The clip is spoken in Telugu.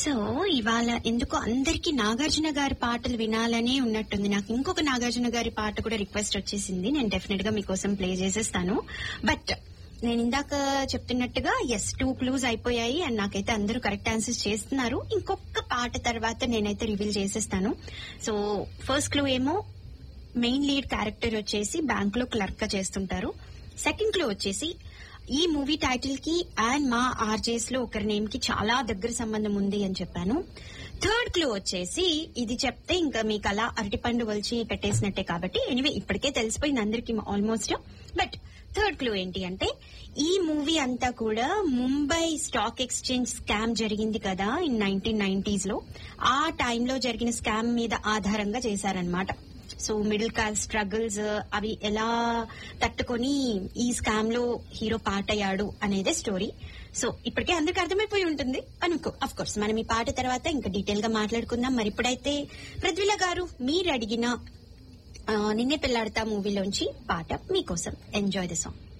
సో ఇవాళ ఎందుకో అందరికి నాగార్జున గారి పాటలు వినాలనే ఉన్నట్టుంది నాకు ఇంకొక నాగార్జున గారి పాట కూడా రిక్వెస్ట్ వచ్చేసింది నేను డెఫినెట్ గా మీకోసం ప్లే చేసేస్తాను బట్ నేను ఇందాక చెప్తున్నట్టుగా ఎస్ టూ క్లూజ్ అయిపోయాయి అండ్ నాకైతే అందరూ కరెక్ట్ ఆన్సర్స్ చేస్తున్నారు ఇంకొక పాట తర్వాత నేనైతే రివీల్ చేసేస్తాను సో ఫస్ట్ క్లూ ఏమో మెయిన్ లీడ్ క్యారెక్టర్ వచ్చేసి బ్యాంక్ లో క్లర్క్ గా చేస్తుంటారు సెకండ్ క్లూ వచ్చేసి ఈ మూవీ టైటిల్ కి అండ్ మా ఆర్జేస్ లో ఒకరి నేమ్ కి చాలా దగ్గర సంబంధం ఉంది అని చెప్పాను థర్డ్ క్లూ వచ్చేసి ఇది చెప్తే ఇంకా మీకు అలా అరటిపండు వలిచి పెట్టేసినట్టే కాబట్టి ఎనివే ఇప్పటికే తెలిసిపోయింది అందరికి ఆల్మోస్ట్ బట్ థర్డ్ క్లూ ఏంటి అంటే ఈ మూవీ అంతా కూడా ముంబై స్టాక్ ఎక్స్చేంజ్ స్కామ్ జరిగింది కదా ఇన్ నైన్టీన్ నైన్టీస్ లో ఆ టైంలో జరిగిన స్కామ్ మీద ఆధారంగా చేశారనమాట సో మిడిల్ క్లాస్ స్ట్రగుల్స్ అవి ఎలా తట్టుకొని ఈ స్కామ్ లో హీరో పాట అయ్యాడు అనేదే స్టోరీ సో ఇప్పటికే అందరికి అర్థమైపోయి ఉంటుంది అనుకో అఫ్ కోర్స్ మనం ఈ పాట తర్వాత ఇంకా డీటెయిల్ గా మాట్లాడుకుందాం మరి ఇప్పుడైతే పృథ్వీల గారు మీరు అడిగిన ఆ, నిన్నే పెళ్లాడతా మూవీలోంచి పాట మీకోసం ఎంజాయ్ ది సాంగ్